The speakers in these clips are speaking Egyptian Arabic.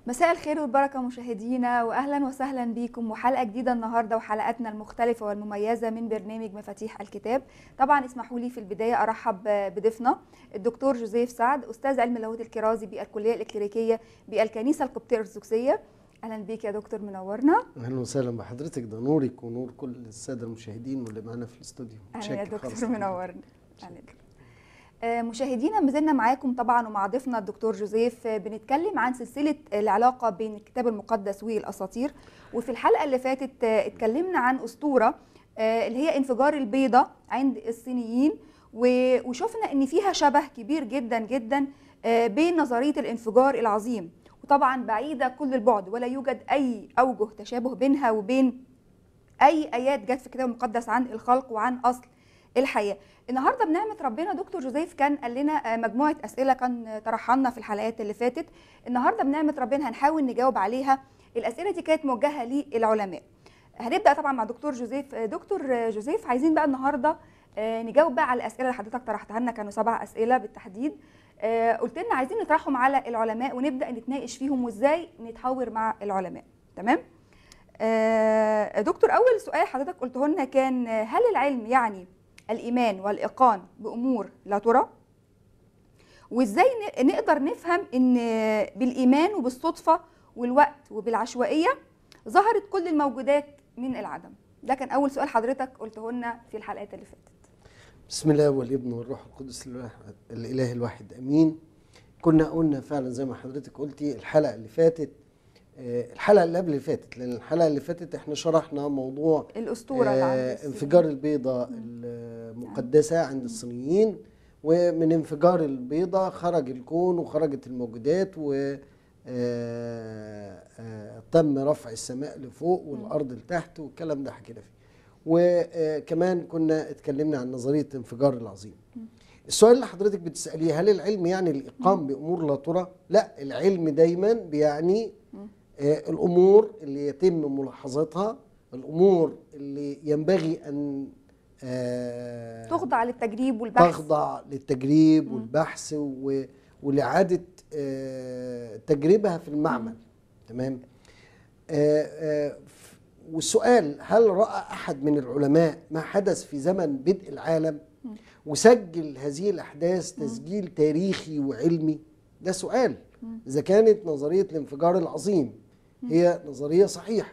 مساء الخير والبركة مشاهدينا وأهلا وسهلا بكم وحلقة جديدة النهاردة وحلقاتنا المختلفة والمميزة من برنامج مفاتيح الكتاب طبعا اسمحوا لي في البداية أرحب بضيفنا الدكتور جوزيف سعد أستاذ علم اللاهوت الكرازي بالكلية الإكليريكية بالكنيسة القبطية الأرثوذكسية أهلا بيك يا دكتور منورنا اهلا وسهلا بحضرتك ده نورك ونور كل الساده المشاهدين واللي معانا في الاستوديو أهلا يا متشكر خالص. دكتور منورنا أهلا آه، مشاهدينا ما زلنا معاكم طبعا ومع ضيفنا الدكتور جوزيف آه، بنتكلم عن سلسله العلاقه بين الكتاب المقدس والاساطير وفي الحلقه اللي فاتت آه، اتكلمنا عن اسطوره آه، اللي هي انفجار البيضه عند الصينيين و- وشفنا ان فيها شبه كبير جدا جدا آه، بين نظريه الانفجار العظيم وطبعا بعيده كل البعد ولا يوجد اي اوجه تشابه بينها وبين اي ايات جت في الكتاب المقدس عن الخلق وعن اصل الحياه النهارده بنعمه ربنا دكتور جوزيف كان قال لنا آه، مجموعه اسئله كان طرحها لنا في الحلقات اللي فاتت النهارده بنعمه ربنا هنحاول نجاوب عليها الاسئله دي كانت موجهه للعلماء هنبدا طبعا مع دكتور جوزيف آه، دكتور آه، جوزيف عايزين بقى النهارده آه، نجاوب بقى على الاسئله اللي حضرتك طرحتها لنا كانوا سبع اسئله بالتحديد آه، قلت لنا عايزين نطرحهم على العلماء ونبدا نتناقش فيهم وازاي نتحاور مع العلماء تمام آه، دكتور اول سؤال حضرتك قلته لنا كان آه، هل العلم يعني الايمان والايقان بامور لا ترى وازاي ن- نقدر نفهم ان بالايمان وبالصدفه والوقت وبالعشوائيه ظهرت كل الموجودات من العدم ده كان اول سؤال حضرتك قلته لنا في الحلقات اللي فاتت بسم الله والابن والروح القدس الواحد- الاله الواحد امين كنا قلنا فعلا زي ما حضرتك قلتي الحلقه اللي فاتت آه، الحلقه اللي قبل اللي فاتت لان الحلقه اللي فاتت احنا شرحنا موضوع الاسطوره اللي عند آه، الصين. انفجار البيضة المقدسة عند الصينيين ومن انفجار البيضة خرج الكون وخرجت الموجودات و آه، آه، تم رفع السماء لفوق والأرض لتحت والكلام ده حكينا فيه وكمان كنا اتكلمنا عن نظرية الانفجار العظيم السؤال اللي حضرتك بتسأليه هل العلم يعني الإقام بأمور لا ترى؟ لا العلم دايما بيعني آه، الامور اللي يتم ملاحظتها الامور اللي ينبغي ان آه، تخضع للتجريب والبحث تخضع للتجريب والبحث و- ولاعاده آه، تجربها في المعمل تمام آه، آه، ف- والسؤال هل راى احد من العلماء ما حدث في زمن بدء العالم وسجل هذه الاحداث تسجيل تاريخي وعلمي ده سؤال اذا كانت نظريه الانفجار العظيم هي نظريه صحيحه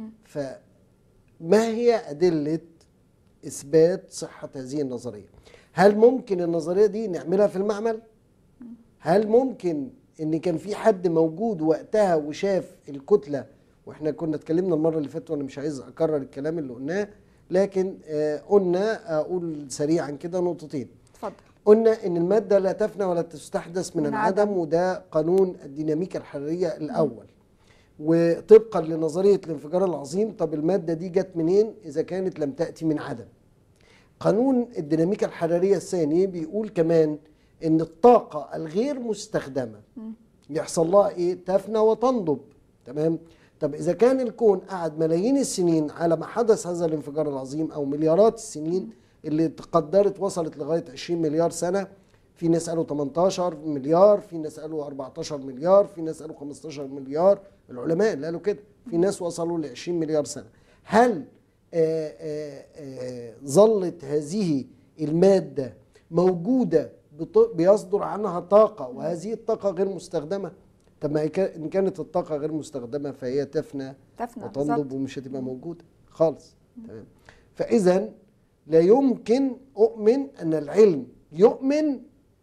فما هي ادله اثبات صحه هذه النظريه هل ممكن النظريه دي نعملها في المعمل هل ممكن ان كان في حد موجود وقتها وشاف الكتله واحنا كنا اتكلمنا المره اللي فاتت وانا مش عايز اكرر الكلام اللي قلناه لكن آه قلنا اقول سريعا كده نقطتين اتفضل قلنا ان الماده لا تفنى ولا تستحدث من, من العدم عدم. وده قانون الديناميكا الحراريه الاول وطبقا لنظريه الانفجار العظيم طب الماده دي جت منين اذا كانت لم تاتي من عدم قانون الديناميكا الحراريه الثاني بيقول كمان ان الطاقه الغير مستخدمه يحصل لها ايه تفنى وتنضب تمام طب اذا كان الكون قعد ملايين السنين على ما حدث هذا الانفجار العظيم او مليارات السنين اللي تقدرت وصلت لغايه 20 مليار سنه في ناس قالوا 18 مليار في ناس قالوا 14 مليار في ناس قالوا 15 مليار العلماء اللي قالوا كده في ناس وصلوا ل 20 مليار سنه هل آه، آه، آه، ظلت هذه الماده موجوده بط- بيصدر عنها طاقه وهذه الطاقه غير مستخدمه طب ما هي كا- ان كانت الطاقه غير مستخدمه فهي تفنى تفنى وتنضب بالظبط. ومش هتبقى موجوده خالص تمام فاذا لا يمكن اؤمن ان العلم يؤمن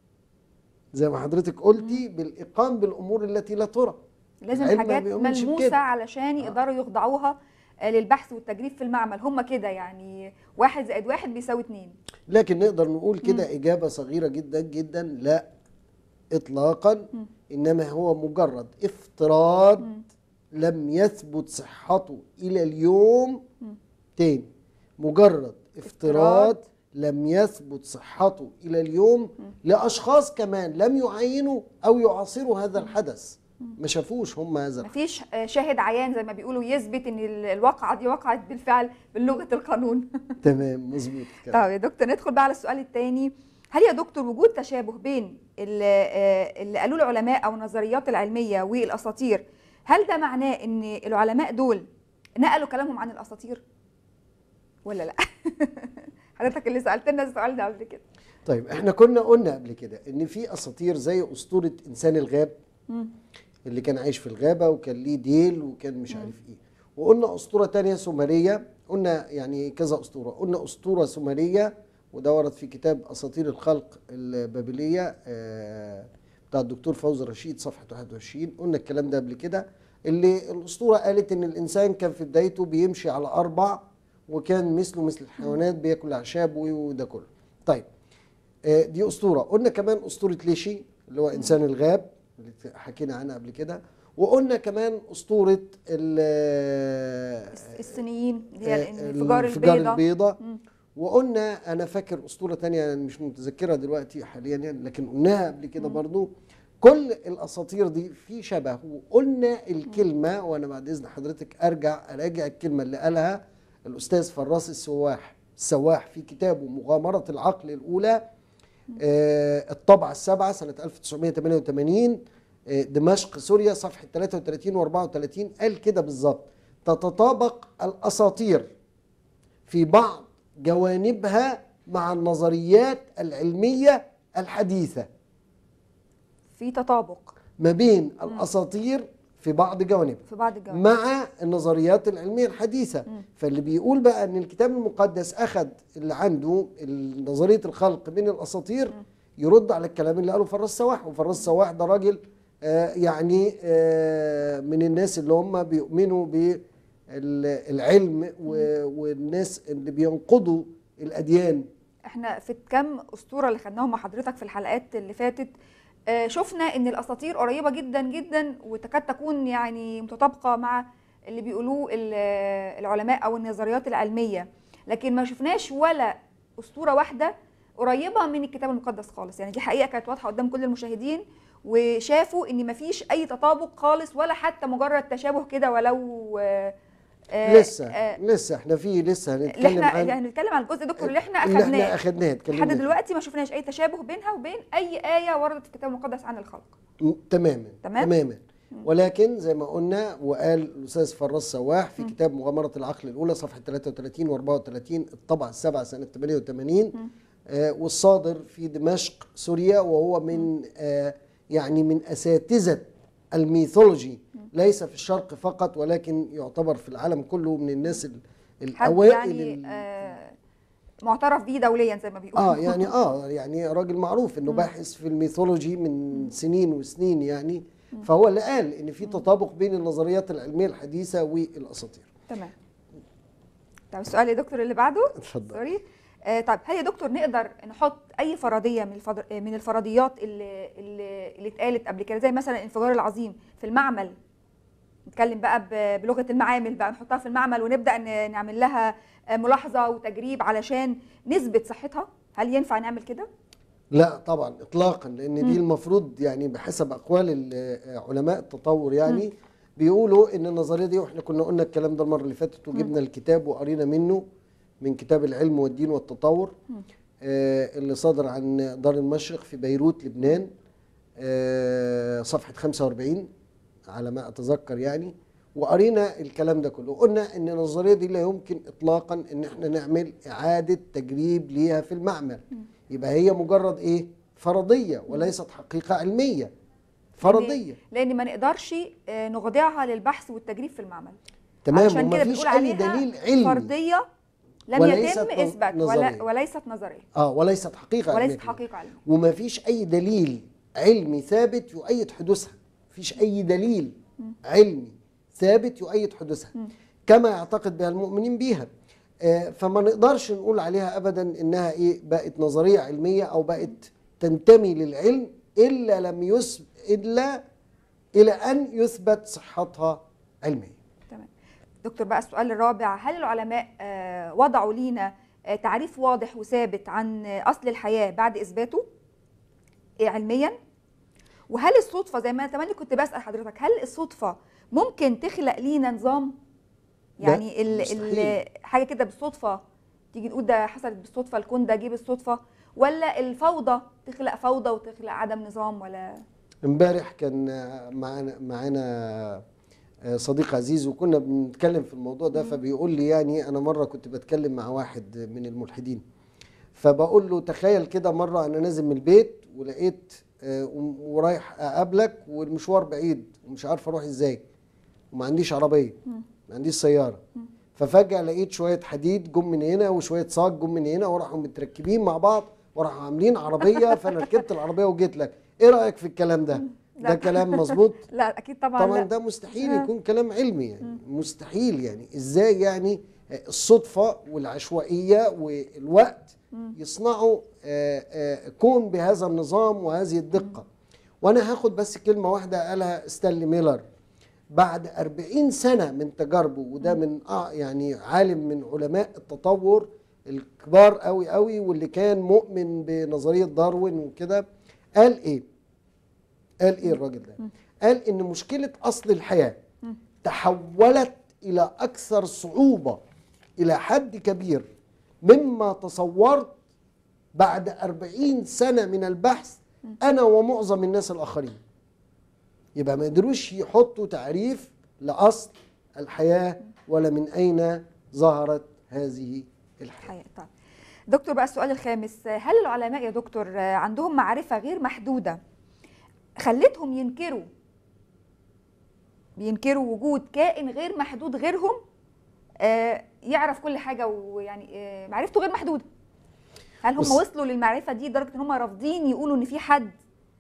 زي ما حضرتك قلتي بالاقام بالامور التي لا ترى لازم العلم ما حاجات بيؤمنش ملموسه بكده. علشان يقدروا يخضعوها آه، للبحث والتجريب في المعمل هم كده يعني واحد زائد واحد بيساوي اتنين لكن نقدر نقول كده إجابة صغيرة جدا جدا لا إطلاقا إنما هو مجرد افتراض لم يثبت صحته إلى اليوم تاني مجرد افتراض لم يثبت صحته إلى اليوم لأشخاص كمان لم يعينوا أو يعاصروا هذا الحدث ما شافوش هم هذا الحدث مفيش آه، شاهد عيان زي ما بيقولوا يثبت ان ال- الواقعه دي وقعت بالفعل بلغه القانون تمام مظبوط كده طب يا دكتور ندخل بقى على السؤال الثاني هل يا دكتور وجود تشابه بين ال- آه، اللي قالوه العلماء او النظريات العلميه والاساطير هل ده معناه ان العلماء دول نقلوا كلامهم عن الاساطير ولا لا حضرتك اللي سالت لنا السؤال ده قبل كده طيب احنا كنا قلنا قبل كده ان في اساطير زي اسطوره انسان الغاب مم. اللي كان عايش في الغابه وكان ليه ديل وكان مش عارف ايه وقلنا اسطوره تانية سومريه قلنا يعني كذا اسطوره قلنا اسطوره سومريه وده ورد في كتاب اساطير الخلق البابليه آه، بتاع الدكتور فوزي رشيد صفحه 21 قلنا الكلام ده قبل كده اللي الاسطوره قالت ان الانسان كان في بدايته بيمشي على اربع وكان مثله مثل الحيوانات بياكل اعشاب وده كله طيب آه، دي اسطوره قلنا كمان اسطوره ليشي اللي هو انسان الغاب اللي حكينا عنها قبل كده وقلنا كمان اسطوره ال- الس- الصينيين اللي هي آه، الانفجار الانفجار البيضاء البيضاء مم. وقلنا انا فاكر اسطوره تانية أنا مش متذكرها دلوقتي حاليا يعني لكن قلناها قبل كده برضو كل الاساطير دي في شبه وقلنا الكلمه وانا بعد اذن حضرتك ارجع اراجع الكلمه اللي قالها الاستاذ فراس السواح السواح في كتابه مغامره العقل الاولى آه، الطبعه السابعه سنه 1988 آه، دمشق سوريا صفحه 33 و34 قال كده بالظبط تتطابق الاساطير في بعض جوانبها مع النظريات العلميه الحديثه في تطابق ما بين الاساطير في بعض جوانبها في بعض الجوانب مع النظريات العلميه الحديثه فاللي بيقول بقى ان الكتاب المقدس اخذ اللي عنده نظريه الخلق من الاساطير يرد على الكلام اللي قاله فراس سواح وفراس سواح ده راجل آه يعني آه من الناس اللي هم بيؤمنوا بالعلم والناس اللي بينقضوا الاديان احنا في كم اسطوره اللي خدناهم مع حضرتك في الحلقات اللي فاتت آه، شفنا ان الاساطير قريبه جدا جدا وتكاد تكون يعني متطابقه مع اللي بيقولوه ال- العلماء او النظريات العلميه لكن ما شفناش ولا اسطوره واحده قريبه من الكتاب المقدس خالص يعني دي حقيقه كانت واضحه قدام كل المشاهدين وشافوا ان مفيش اي تطابق خالص ولا حتى مجرد تشابه كده ولو آه، آه، لسه آه، لسه احنا في لسه اللي هنتكلم احنا عن يعني نتكلم عن الجزء دكتور اللي احنا اللي احنا اخدناه اخدناه اتكلمنا لحد فيه. دلوقتي ما شفناش اي تشابه بينها وبين اي ايه وردت في الكتاب المقدس عن الخلق م- تماما تمام؟ تماما ولكن زي ما قلنا وقال الاستاذ فراس سواح في كتاب مغامره العقل الاولى صفحه 33 و34 الطبعه السابعه سنه 88 آه والصادر في دمشق سوريا وهو من آه يعني من اساتذه الميثولوجي ليس في الشرق فقط ولكن يعتبر في العالم كله من الناس ال- حد الاوائل يعني ال- آه معترف بيه دوليا زي ما بيقولوا اه يعني اه يعني راجل معروف انه باحث في الميثولوجي من سنين وسنين يعني فهو اللي قال ان في تطابق بين النظريات العلميه الحديثه والاساطير تمام طب السؤال يا دكتور اللي بعده اتفضل سوري آه طيب هل يا دكتور نقدر نحط اي فرضيه من الفض... من الفرضيات اللي اللي, اللي اتقالت قبل كده زي مثلا الانفجار العظيم في المعمل نتكلم بقى ب- بلغه المعامل بقى نحطها في المعمل ونبدا ن- نعمل لها آه، ملاحظه وتجريب علشان نثبت صحتها هل ينفع نعمل كده؟ لا طبعا اطلاقا لان دي المفروض يعني بحسب اقوال ال- علماء التطور يعني بيقولوا ان النظريه دي واحنا كنا قلنا الكلام ده المره اللي فاتت وجبنا الكتاب وقرينا منه من كتاب العلم والدين والتطور آه اللي صدر عن دار المشرق في بيروت لبنان آه صفحه 45 على ما اتذكر يعني وقرينا الكلام ده كله قلنا ان النظريه دي لا يمكن اطلاقا ان احنا نعمل اعاده تجريب ليها في المعمل يبقى هي مجرد ايه فرضيه وليست حقيقه علميه فرضيه لان ما نقدرش آه، نخضعها للبحث والتجريب في المعمل تمام عشان كده ومفيش بنقول اي عليها دليل علمي فرضيه لم وليست يتم نظ- اثبات نظرية. ولا وليست نظريه اه وليست حقيقه علميه وليست كمان. حقيقه علميه وما فيش اي دليل علمي ثابت يؤيد حدوثها فيش اي دليل علمي ثابت يؤيد حدوثها كما يعتقد بها المؤمنين بيها آه، فما نقدرش نقول عليها ابدا انها ايه بقت نظريه علميه او بقت تنتمي للعلم الا لم يثبت الا الى ان يثبت صحتها علميا تمام دكتور بقى السؤال الرابع هل العلماء آه، وضعوا لينا آه، تعريف واضح وثابت عن آه، اصل الحياه بعد اثباته آه، علميا وهل الصدفه زي ما انا تملي كنت بسال حضرتك هل الصدفه ممكن تخلق لينا نظام لا، يعني ال ال مستحيل. حاجه كده بالصدفه تيجي نقول ده حصلت بالصدفه الكون ده جه بالصدفه ولا الفوضى تخلق فوضى وتخلق عدم نظام ولا امبارح كان معانا معانا آه، صديق عزيز وكنا بنتكلم في الموضوع ده فبيقول لي يعني انا مره كنت بتكلم مع واحد من الملحدين فبقول له تخيل كده مره انا نازل من البيت ولقيت آه، ورايح اقابلك والمشوار بعيد ومش عارف اروح ازاي وما عنديش عربيه ما عنديش سياره ففجاه لقيت شويه حديد جم من هنا وشويه صاج جم من هنا وراحوا متركبين مع بعض وراحوا عاملين عربيه فانا ركبت العربيه وجيت لك ايه رايك في الكلام ده لا. ده كلام مظبوط لا اكيد طبعا طبعا لا. ده مستحيل آه. يكون كلام علمي يعني مستحيل يعني ازاي يعني الصدفه والعشوائيه والوقت يصنعوا آه، آه، كون بهذا النظام وهذه الدقه وانا هاخد بس كلمه واحده قالها ستانلي ميلر بعد 40 سنه من تجاربه وده من آه يعني عالم من علماء التطور الكبار قوي قوي واللي كان مؤمن بنظريه داروين وكده قال ايه قال ايه الراجل ده قال ان مشكله اصل الحياه تحولت الى اكثر صعوبه الى حد كبير مما تصورت بعد أربعين سنة من البحث أنا ومعظم الناس الآخرين يبقى ما قدروش يحطوا تعريف لأصل الحياة ولا من أين ظهرت هذه الحياة الحقيقة طيب دكتور بقى السؤال الخامس هل العلماء يا دكتور عندهم معرفة غير محدودة خلتهم ينكروا بينكروا وجود كائن غير محدود غيرهم آه، يعرف كل حاجة ويعني آه، معرفته غير محدودة هل هم بص- وصلوا للمعرفة دي لدرجة ان هم رافضين يقولوا ان في حد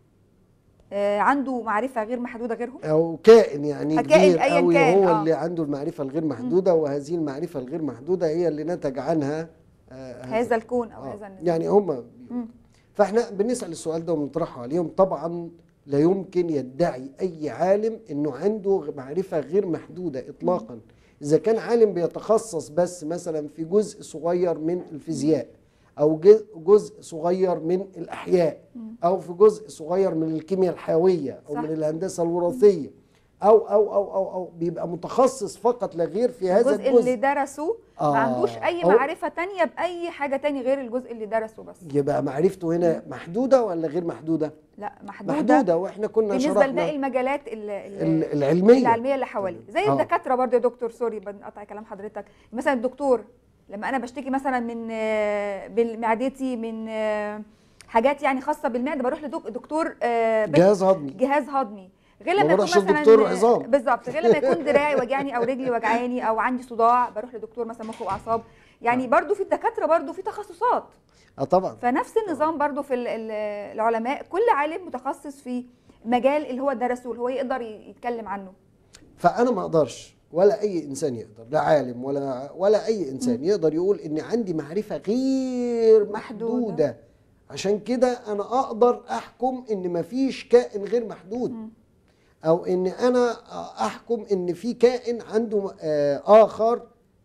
آه، عنده معرفة غير محدودة غيرهم أو كائن يعني كائن كبير أياً قوي كان، هو آه. اللي عنده المعرفة الغير محدودة وهذه المعرفة الغير محدودة هي اللي نتج عنها آه، هذا الكون او آه، هذا النظام يعني هم مم. فاحنا بنسال السؤال ده وبنطرحه عليهم طبعا لا يمكن يدعي اي عالم انه عنده معرفه غير محدوده اطلاقا اذا كان عالم بيتخصص بس مثلا في جزء صغير من الفيزياء او جزء- جزء صغير من الاحياء او في جزء صغير من الكيمياء الحيويه او صح. من الهندسه الوراثيه او او او او او بيبقى متخصص فقط لا غير في هذا الجزء اللي الجزء درسه ما آه. عندوش اي أو- معرفة تانية بأي حاجة تاني غير الجزء اللي درسه بس يبقى معرفته هنا محدوده ولا غير محدوده لا محدودة, محدوده واحنا كنا بالنسبة شرحنا لباقي المجالات ال- ال- ال- العلميه العلميه اللي حواليه زي آه. الدكاتره برضه يا دكتور سوري بنقطع كلام حضرتك مثلا الدكتور لما انا بشتكي مثلا من آه، بالمعدتي من آه، حاجات يعني خاصه بالمعده بروح لدكتور جهاز هضمي جهاز هضمي غير ما لما يكون بروحش مثلا لدكتور عظام. بالظبط غير لما يكون دراعي وجعني او رجلي وجعاني او عندي صداع بروح لدكتور مثلا مخ واعصاب يعني برضه في الدكاتره برضه في تخصصات اه طبعا فنفس النظام برضو في ال- ال- العلماء كل عالم متخصص في مجال اللي هو درسه اللي هو يقدر ي- يتكلم عنه فانا ما اقدرش ولا اي انسان يقدر لا عالم ولا ولا اي انسان يقدر يقول ان عندي معرفه غير محدودة. محدوده عشان كده انا اقدر احكم ان مفيش كائن غير محدود او ان انا احكم ان في كائن عنده آه، اخر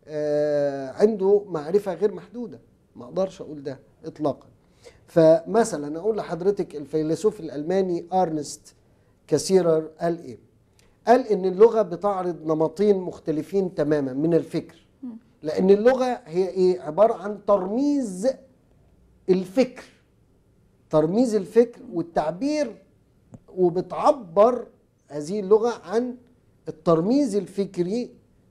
آه، عنده معرفه غير محدوده ما اقدرش اقول ده اطلاقا فمثلا اقول لحضرتك الفيلسوف الالماني ارنست كاسيرر قال ايه قال ان اللغه بتعرض نمطين مختلفين تماما من الفكر لان اللغه هي ايه عباره عن ترميز الفكر ترميز الفكر والتعبير وبتعبر هذه اللغه عن الترميز الفكري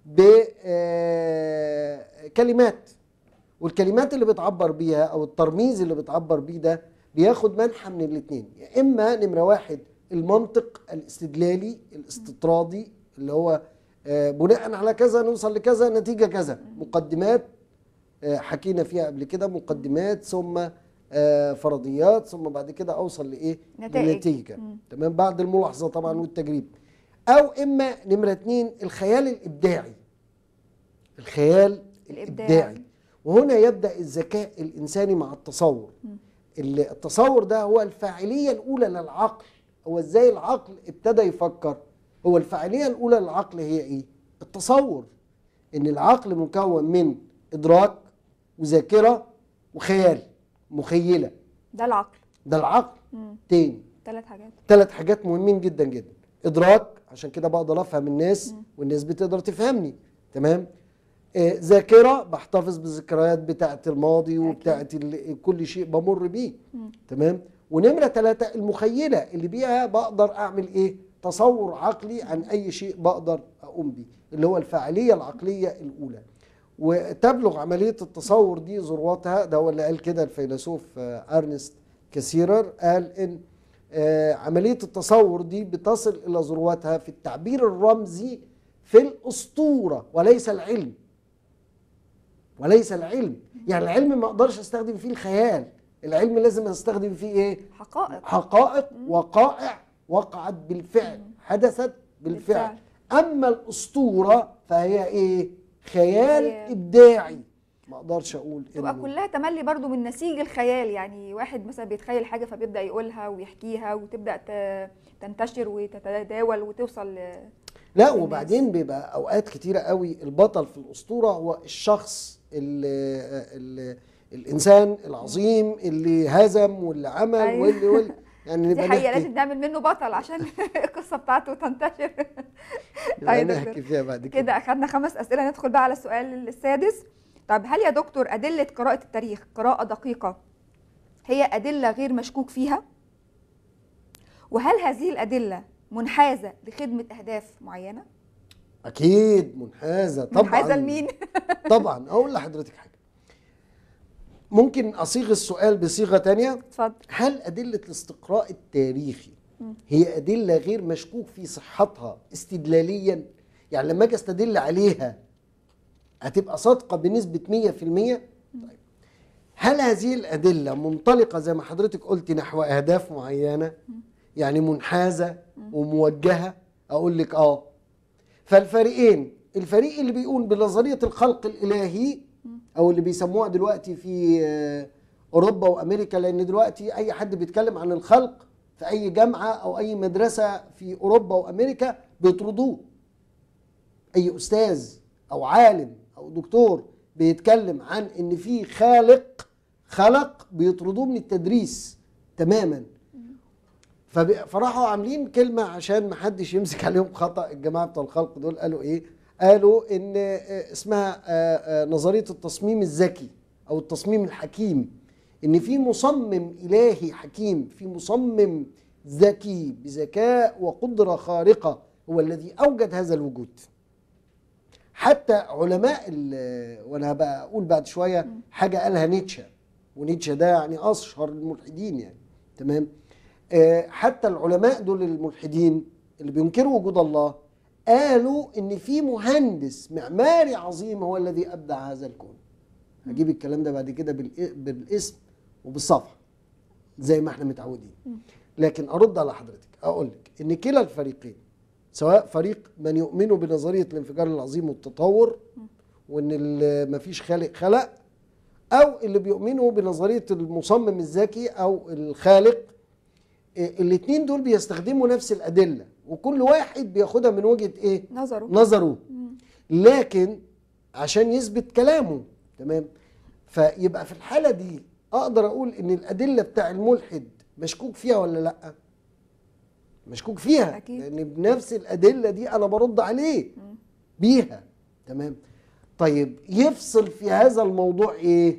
بكلمات والكلمات اللي بتعبر بيها او الترميز اللي بتعبر بيه ده بياخد منحى من الاثنين يا اما نمره واحد المنطق الاستدلالي الاستطرادي اللي هو آه، بناء على كذا نوصل لكذا نتيجه كذا مقدمات آه، حكينا فيها قبل كده مقدمات ثم آه، فرضيات ثم بعد كده اوصل لايه نتائج. لنتيجه مم. تمام بعد الملاحظه طبعا والتجريب او اما نمره اتنين الخيال الابداعي الخيال الإبداعي. الابداعي وهنا يبدا الذكاء الانساني مع التصور اللي- التصور ده هو الفاعليه الاولى للعقل هو ازاي العقل ابتدى يفكر هو الفاعليه الاولى للعقل هي ايه التصور ان العقل مكون من ادراك وذاكره وخيال مخيله ده العقل ده العقل مم. تاني ثلاث حاجات ثلاث حاجات مهمين جدا جدا ادراك عشان كده بقدر افهم الناس والناس بتقدر تفهمني تمام آه، ذاكره بحتفظ بالذكريات بتاعه الماضي وبتاعه ال- كل شيء بمر بيه تمام ونمره ثلاثة المخيله اللي بيها بقدر اعمل ايه تصور عقلي عن اي شيء بقدر اقوم به اللي هو الفاعليه العقليه الاولى وتبلغ عمليه التصور دي ذروتها ده هو اللي قال كده الفيلسوف آه، ارنست كاسيرر قال ان آه، عمليه التصور دي بتصل الى ذروتها في التعبير الرمزي في الاسطوره وليس العلم وليس العلم يعني العلم ما اقدرش استخدم فيه الخيال العلم لازم استخدم فيه ايه حقائق حقائق وقائع وقعت بالفعل حدثت بالفعل اما الاسطوره فهي ايه خيال خيال. ابداعي ما اقدرش اقول تبقى إنه- كلها تملي برضو من نسيج الخيال يعني واحد مثلا بيتخيل حاجه فبيبدا يقولها ويحكيها وتبدا ت- تنتشر وتتداول وتوصل ل- لا الناس. وبعدين بيبقى اوقات كتيره قوي البطل في الاسطوره هو الشخص اللي, اللي الانسان العظيم اللي هزم واللي عمل أيوة. واللي واللي يعني دي نبقى حقيقه نحكي لازم نعمل منه بطل عشان القصه بتاعته تنتشر نبقى طيب نحكي دكتور. فيها بعد كده كده اخدنا خمس اسئله ندخل بقى على السؤال السادس طب هل يا دكتور ادله قراءه التاريخ قراءه دقيقه هي ادله غير مشكوك فيها وهل هذه الادله منحازه لخدمه اهداف معينه اكيد منحازه طبعا منحازه لمين طبعا اقول لحضرتك حاجه ممكن اصيغ السؤال بصيغه تانية اتفضل هل أدلة الاستقراء التاريخي هي أدلة غير مشكوك في صحتها استدلاليا يعني لما أجي أستدل عليها هتبقى صادقة بنسبة 100% طيب هل هذه الأدلة منطلقة زي ما حضرتك قلت نحو أهداف معينة يعني منحازة وموجهة أقول لك آه فالفريقين الفريق اللي بيقول بنظرية الخلق الإلهي أو اللي بيسموها دلوقتي في آه، أوروبا وأمريكا لأن دلوقتي أي حد بيتكلم عن الخلق في أي جامعة أو أي مدرسة في أوروبا وأمريكا بيطردوه أي أستاذ أو عالم أو دكتور بيتكلم عن إن في خالق خلق بيطردوه من التدريس تماما فب- فراحوا عاملين كلمة عشان ما حدش يمسك عليهم خطأ الجماعة بتوع الخلق دول قالوا إيه؟ قالوا إن آه، اسمها آه، آه، نظرية التصميم الذكي أو التصميم الحكيم إن في مصمم إلهي حكيم في مصمم ذكي بذكاء وقدرة خارقة هو الذي أوجد هذا الوجود حتى علماء ال- وانا بقى اقول بعد شويه حاجه قالها نيتشه ونيتشه ده يعني اشهر الملحدين يعني تمام آه، حتى العلماء دول الملحدين اللي بينكروا وجود الله قالوا ان في مهندس معماري عظيم هو الذي ابدع هذا الكون هجيب الكلام ده بعد كده بالإ- بالاسم وبالصفحه زي ما احنا متعودين لكن ارد على حضرتك اقول لك ان كلا الفريقين سواء فريق من يؤمنوا بنظريه الانفجار العظيم والتطور وان ال- مفيش خالق خلق او اللي بيؤمنوا بنظريه المصمم الذكي او الخالق الاثنين دول بيستخدموا نفس الادله وكل واحد بياخدها من وجهه ايه نظره نظره لكن عشان يثبت كلامه تمام فيبقى في الحاله دي اقدر اقول ان الادله بتاع الملحد مشكوك فيها ولا لا مشكوك فيها أكيد. لان بنفس الادله دي انا برد عليه بيها تمام طيب يفصل في هذا الموضوع ايه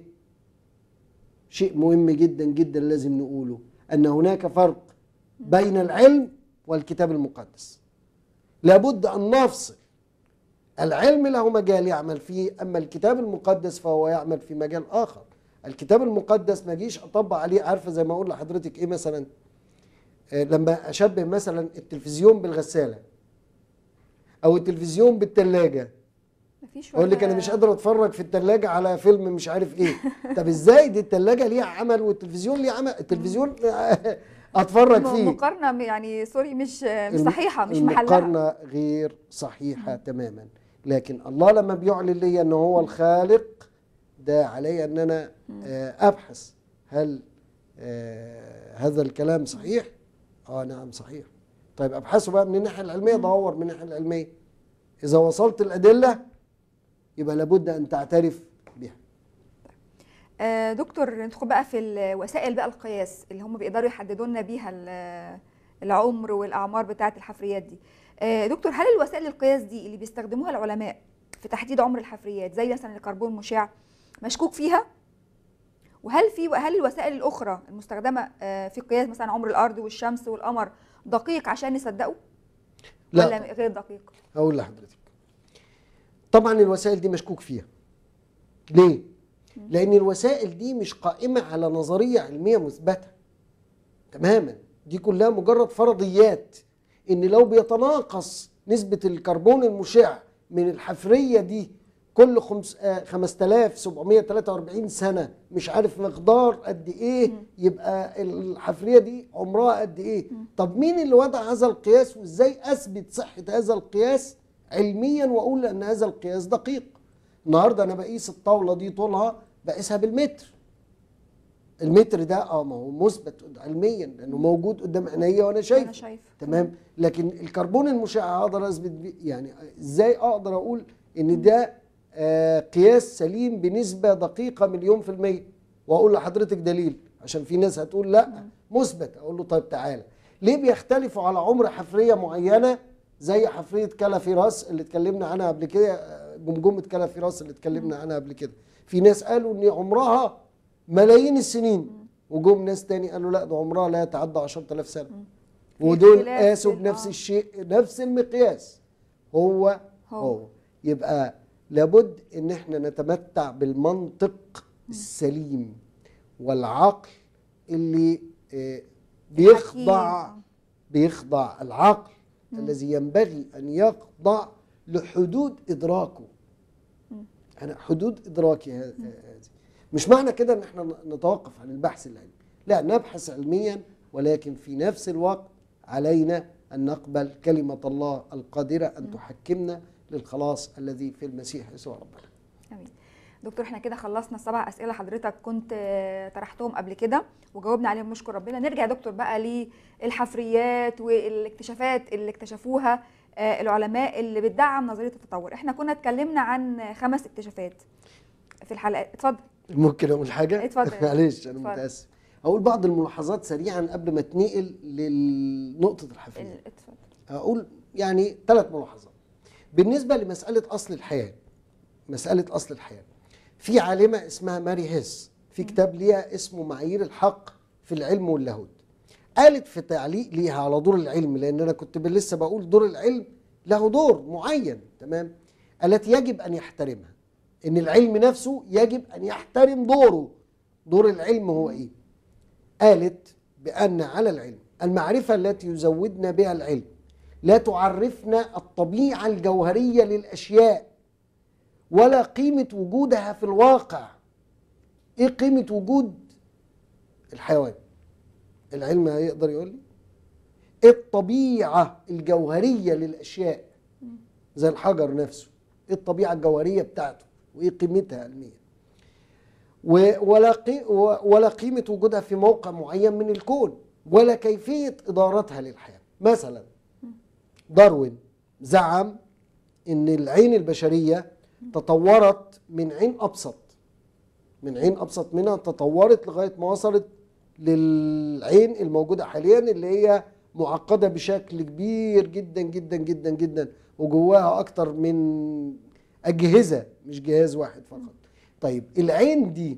شيء مهم جدا جدا لازم نقوله ان هناك فرق بين العلم والكتاب المقدس لابد ان نفصل العلم له مجال يعمل فيه اما الكتاب المقدس فهو يعمل في مجال اخر الكتاب المقدس ما جيش اطبق عليه عارفه زي ما اقول لحضرتك ايه مثلا آه، لما اشبه مثلا التلفزيون بالغساله او التلفزيون بالثلاجه مفيش اقول لك ولا- انا مش قادر اتفرج في الثلاجه على فيلم مش عارف ايه طب ازاي دي الثلاجه ليها عمل والتلفزيون ليه عمل التلفزيون اتفرج م- فيه مقارنه يعني سوري مش مش الم- صحيحه مش محلها المقارنة غير صحيحة تماما لكن الله لما بيعلن لي ان هو الخالق ده علي ان انا آه، ابحث هل آه، هذا الكلام صحيح اه نعم صحيح طيب ابحثه بقى من الناحية العلمية دور من الناحية العلمية اذا وصلت الادلة يبقى لابد ان تعترف بها آه، دكتور ندخل بقى في ال- وسائل بقى القياس اللي هم بيقدروا يحددوا لنا بيها ال- العمر والاعمار بتاعه الحفريات دي آه، دكتور هل الوسائل القياس دي اللي بيستخدموها العلماء في تحديد عمر الحفريات زي مثلا الكربون المشع مشكوك فيها وهل في هل الوسائل الاخرى المستخدمه آه، في قياس مثلا عمر الارض والشمس والقمر دقيق عشان نصدقه لا ولا غير دقيق هقول لحضرتك طبعا الوسائل دي مشكوك فيها ليه لان الوسائل دي مش قائمه على نظريه علميه مثبته تماما دي كلها مجرد فرضيات ان لو بيتناقص نسبه الكربون المشع من الحفريه دي كل خمس آه 5743 سنه مش عارف مقدار قد ايه يبقى الحفريه دي عمرها قد ايه طب مين اللي وضع هذا القياس وازاي اثبت صحه هذا القياس علميا واقول ان هذا القياس دقيق النهارده انا بقيس الطاوله دي طولها بقيسها بالمتر المتر ده اه ما هو مثبت علميا لانه موجود قدام عينيا وانا شايف انا شايف تمام لكن الكربون المشع اقدر اثبت بيه- يعني ازاي اقدر اقول ان ده آه قياس سليم بنسبه دقيقه مليون في الميه واقول لحضرتك دليل عشان في ناس هتقول لا مثبت اقول له طيب تعالى ليه بيختلفوا على عمر حفريه معينه زي حفريه كلافيراس اللي اتكلمنا عنها قبل كده آه، جمجمه كلافيراس اللي اتكلمنا عنها قبل كده في ناس قالوا ان عمرها ملايين السنين وجم ناس تاني قالوا لا ده عمرها لا يتعدى 10000 سنه في ودول اختلاف قاسوا في ال- بنفس آه. الشيء نفس المقياس هو هو. هو, هو. يبقى لابد ان احنا نتمتع بالمنطق السليم والعقل اللي آه، بيخضع حكيم. بيخضع العقل الذي ينبغي ان يخضع لحدود ادراكه انا حدود ادراكي ه- هذه مش معنى كده ان احنا نتوقف عن البحث العلمي لا نبحث علميا ولكن في نفس الوقت علينا ان نقبل كلمه الله القادره ان تحكمنا للخلاص الذي في المسيح يسوع ربنا امين دكتور احنا كده خلصنا السبع اسئله حضرتك كنت آه، طرحتهم قبل كده وجاوبنا عليهم نشكر ربنا نرجع يا دكتور بقى للحفريات والاكتشافات اللي اكتشفوها آه، العلماء اللي بتدعم نظريه التطور احنا كنا اتكلمنا عن خمس اكتشافات في الحلقات اتفضل ممكن اقول حاجه اتفضل. معلش انا اتفضل. متاسف اقول بعض الملاحظات سريعا قبل ما اتنقل لنقطه الحفريه ال- اتفضل اقول يعني ثلاث ملاحظات بالنسبه لمساله اصل الحياه مساله اصل الحياه في عالمه اسمها ماري هيس في كتاب ليها اسمه معايير الحق في العلم واللاهوت قالت في تعليق ليها على دور العلم لان انا كنت لسه بقول دور العلم له دور معين تمام التي يجب ان يحترمها ان العلم نفسه يجب ان يحترم دوره دور العلم هو ايه قالت بأن على العلم المعرفة التي يزودنا بها العلم لا تعرفنا الطبيعة الجوهرية للأشياء ولا قيمة وجودها في الواقع إيه قيمة وجود الحيوان العلم هيقدر يقول لي إيه الطبيعة الجوهرية للأشياء زي الحجر نفسه إيه الطبيعة الجوهرية بتاعته وإيه قيمتها علميا و- ولا قي- و- ولا قيمة وجودها في موقع معين من الكون ولا كيفية إدارتها للحياة مثلا داروين زعم إن العين البشرية تطورت من عين أبسط من عين أبسط منها تطورت لغاية ما وصلت للعين الموجودة حاليا اللي هي معقدة بشكل كبير جدا جدا جدا جدا وجواها أكتر من أجهزة مش جهاز واحد فقط طيب العين دي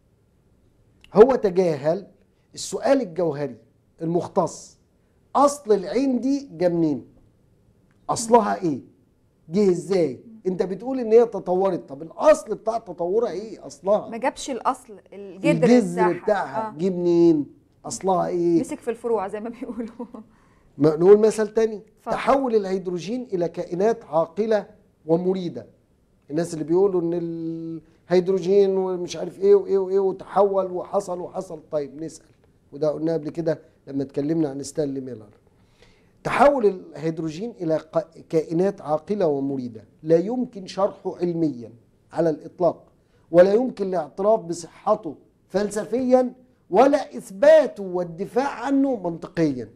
هو تجاهل السؤال الجوهري المختص اصل العين دي جه منين اصلها ايه جه ازاي انت بتقول ان هي تطورت طب الاصل بتاع تطورها ايه اصلها ما جابش الاصل الجذر, الجذر بتاعها. بتاعها آه. جه منين اصلها ايه مسك في الفروع زي ما بيقولوا ما نقول مثل تاني اتفضل. تحول الهيدروجين الى كائنات عاقله ومريده الناس اللي بيقولوا ان الهيدروجين ومش عارف ايه وايه وايه وتحول وحصل وحصل طيب نسال وده قلنا قبل كده لما اتكلمنا عن ستانلي ميلر تحول الهيدروجين الى ق- كائنات عاقله ومريده لا يمكن شرحه علميا على الاطلاق ولا يمكن الاعتراف بصحته فلسفيا ولا اثباته والدفاع عنه منطقيا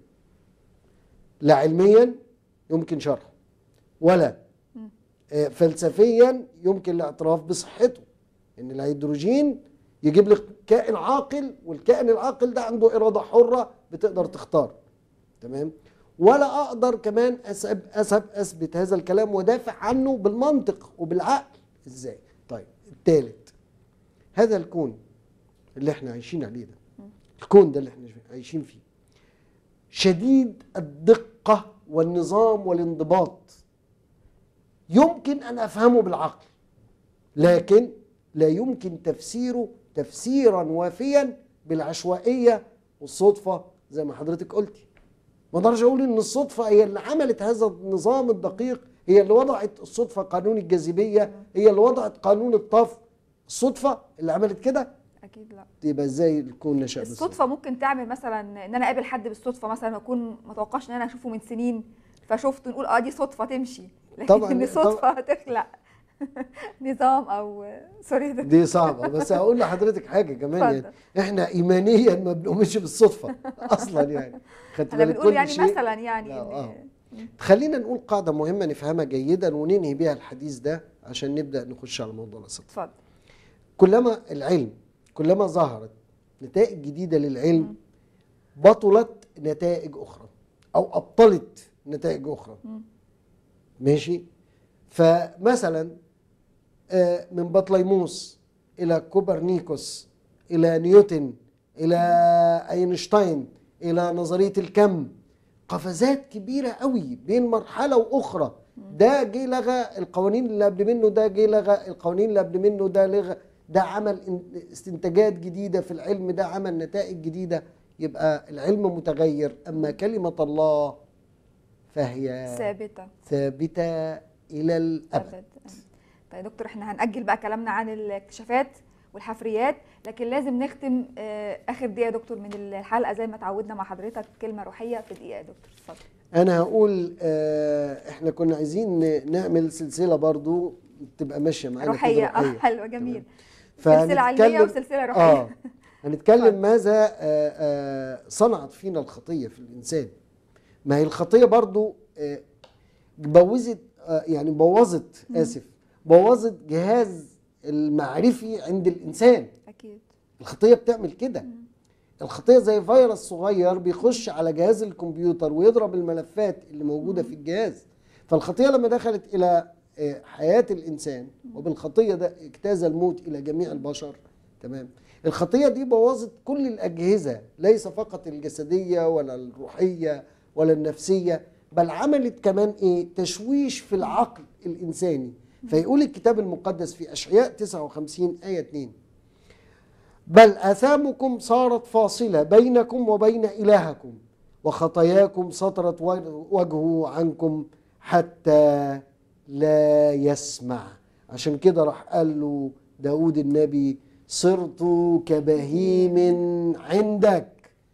لا علميا يمكن شرحه ولا آه، فلسفيا يمكن الاعتراف بصحته ان الهيدروجين يجيب لك كائن عاقل والكائن العاقل ده عنده اراده حره بتقدر تختار تمام ولا اقدر كمان اسب اسب اثبت هذا الكلام وادافع عنه بالمنطق وبالعقل ازاي طيب الثالث هذا الكون اللي احنا عايشين عليه ده الكون ده اللي احنا عايشين فيه شديد الدقة والنظام والانضباط يمكن ان افهمه بالعقل لكن لا يمكن تفسيره تفسيرا وافيا بالعشوائيه والصدفه زي ما حضرتك قلتي ما اقدرش اقول ان الصدفه هي اللي عملت هذا النظام الدقيق هي اللي وضعت الصدفه قانون الجاذبيه هي اللي وضعت قانون الطف الصدفه اللي عملت كده اكيد لا يبقى ازاي الكون نشا بالصدفه الصدفه ممكن تعمل مثلا ان انا اقابل حد بالصدفه مثلا اكون ما اتوقعش ان انا اشوفه من سنين فشفته نقول اه دي صدفه تمشي لكن طبعاً- ان صدفه هتخلق نظام او سوري ده دي صعبه بس هقول لحضرتك حاجه كمان يعني اتفضل. احنا ايمانيا ما بنؤمنش بالصدفه اصلا يعني خدت احنا بالك بنقول كل يعني شيء مثلا يعني لا، ان آه. خلينا نقول قاعده مهمه نفهمها جيدا وننهي بيها الحديث ده عشان نبدا نخش على موضوع الصدفه اتفضل كلما العلم كلما ظهرت نتائج جديده للعلم بطلت نتائج اخرى او ابطلت نتائج اخرى ماشي فمثلا آه، من بطليموس الى كوبرنيكوس الى نيوتن الى اينشتاين الى نظريه الكم قفزات كبيره قوي بين مرحله واخرى ده جه لغى القوانين اللي قبل منه ده جه لغى القوانين اللي قبل منه ده لغى ده عمل ان- استنتاجات جديده في العلم ده عمل نتائج جديده يبقى العلم متغير اما كلمه الله فهي ثابته ثابته الى الابد ابد طيب يا دكتور احنا هنأجل بقى كلامنا عن الاكتشافات والحفريات لكن لازم نختم آه، اخر دقيقه يا دكتور من الحلقه زي ما تعودنا مع حضرتك كلمه روحيه في دقيقه يا دكتور اتفضل انا هقول آه احنا كنا عايزين ن- نعمل سلسله برضو تبقى ماشيه معانا كده روحيه اه حلوه جميل تمام. سلسله علميه فهنتكلم- وسلسله روحيه اه هنتكلم اتفضل. ماذا آه آه صنعت فينا الخطيه في الانسان ما هي الخطيه برضو آه بوظت آه يعني بوظت اسف بوظت جهاز المعرفي عند الانسان اكيد الخطيه بتعمل كده الخطيه زي فيروس صغير بيخش على جهاز الكمبيوتر ويضرب الملفات اللي موجوده في الجهاز فالخطيه لما دخلت الى آه، حياه الانسان وبالخطيه ده اجتاز الموت الى جميع البشر تمام الخطيه دي بوظت كل الاجهزه ليس فقط الجسديه ولا الروحيه ولا النفسيه بل عملت كمان ايه تشويش في العقل الانساني فيقول الكتاب المقدس في اشعياء 59 ايه 2 بل آثامكم صارت فاصلة بينكم وبين إلهكم وخطاياكم سطرت وجهه عنكم حتى لا يسمع عشان كده راح قال له داود النبي صرت كبهيم عندك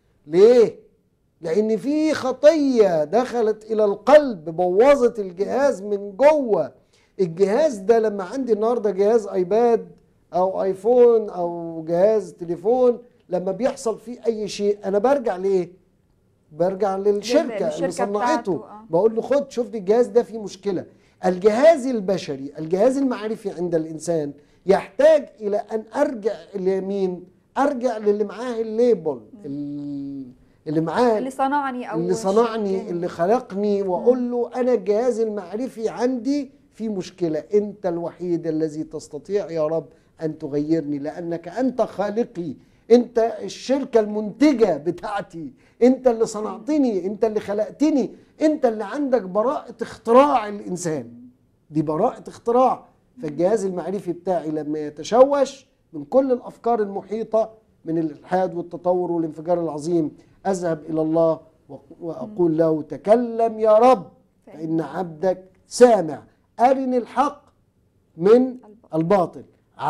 ليه؟ لأن في خطية دخلت إلى القلب بوظت الجهاز من جوه الجهاز ده لما عندي النهارده جهاز ايباد او ايفون او جهاز تليفون لما بيحصل فيه اي شيء انا برجع ليه برجع للشركه اللي للشركة صنعته بتاعته، آه. بقول له خد شوف الجهاز ده فيه مشكله الجهاز البشري الجهاز المعرفي عند الانسان يحتاج الى ان ارجع لمين ارجع للي معاه الليبل ال- اللي معاه اللي صنعني او اللي صنعني شكلني. اللي خلقني واقول له انا الجهاز المعرفي عندي في مشكله انت الوحيد الذي تستطيع يا رب ان تغيرني لانك انت خالقي انت الشركه المنتجه بتاعتي انت اللي صنعتني انت اللي خلقتني انت اللي عندك براءه اختراع الانسان دي براءه اختراع فالجهاز المعرفي بتاعي لما يتشوش من كل الافكار المحيطه من الالحاد والتطور والانفجار العظيم اذهب الى الله وأ- واقول له تكلم يا رب فان عبدك سامع ارني الحق من الباطل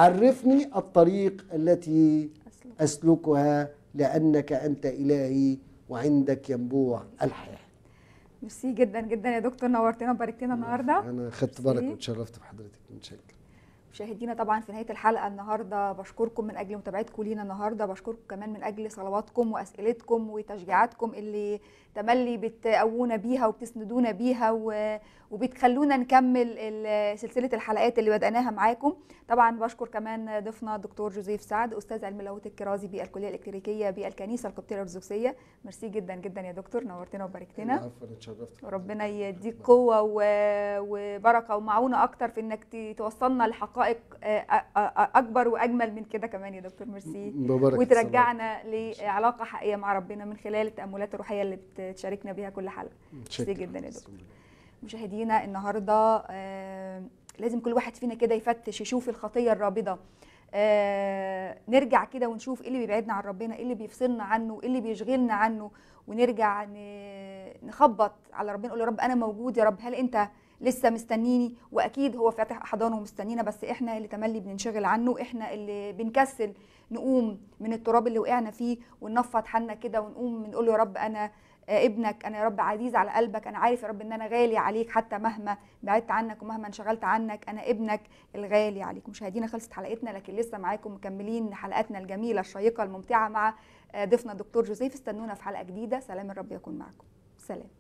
عرفني الطريق التي أسلم. اسلكها لانك انت الهي وعندك ينبوع الحياه ميرسي جدا جدا يا دكتور نورتنا وباركتنا النهارده انا خدت ميرسي. بالك واتشرفت بحضرتك متشكر مشاهدينا طبعا في نهايه الحلقه النهارده بشكركم من اجل متابعتكم لينا النهارده بشكركم كمان من اجل صلواتكم واسئلتكم وتشجيعاتكم اللي تملي بتقوونا بيها وبتسندونا بيها و- وبتخلونا نكمل ال- سلسله الحلقات اللي بدأناها معاكم طبعا بشكر كمان ضيفنا الدكتور جوزيف سعد استاذ علم اللاهوت الكرازي بالكليه الالكتريكيه بالكنيسه القبطيه الارثوذكسيه ميرسي جدا جدا يا دكتور نورتنا وباركتنا عفوا اتشرفت وربنا يديك قوة و- وبركة ومعونة أكتر في إنك ت- توصلنا لحقائق حقائق آه، آه، آه، اكبر واجمل من كده كمان يا دكتور ميرسي ببركة وترجعنا لعلاقه حقيقيه مع ربنا من خلال التاملات الروحيه اللي بتشاركنا بيها كل حلقه متشكر. ميرسي جدا يا دكتور مشاهدينا النهارده آه، لازم كل واحد فينا كده يفتش يشوف الخطيه الرابضه آه، نرجع كده ونشوف ايه اللي بيبعدنا عن ربنا ايه اللي بيفصلنا عنه ايه اللي بيشغلنا عنه ونرجع ن- نخبط على ربنا نقول يا رب انا موجود يا رب هل انت لسه مستنيني واكيد هو فاتح احضانه ومستنينا بس احنا اللي تملي بننشغل عنه احنا اللي بنكسل نقوم من التراب اللي وقعنا فيه وننفض حالنا كده ونقوم نقول له يا رب انا آه، ابنك انا يا رب عزيز على قلبك انا عارف يا رب ان انا غالي عليك حتى مهما بعدت عنك ومهما انشغلت عنك انا ابنك الغالي عليك مشاهدينا خلصت حلقتنا لكن لسه معاكم مكملين حلقاتنا الجميله الشيقه الممتعه مع آه، ضيفنا الدكتور جوزيف استنونا في حلقه جديده سلام الرب يكون معكم سلام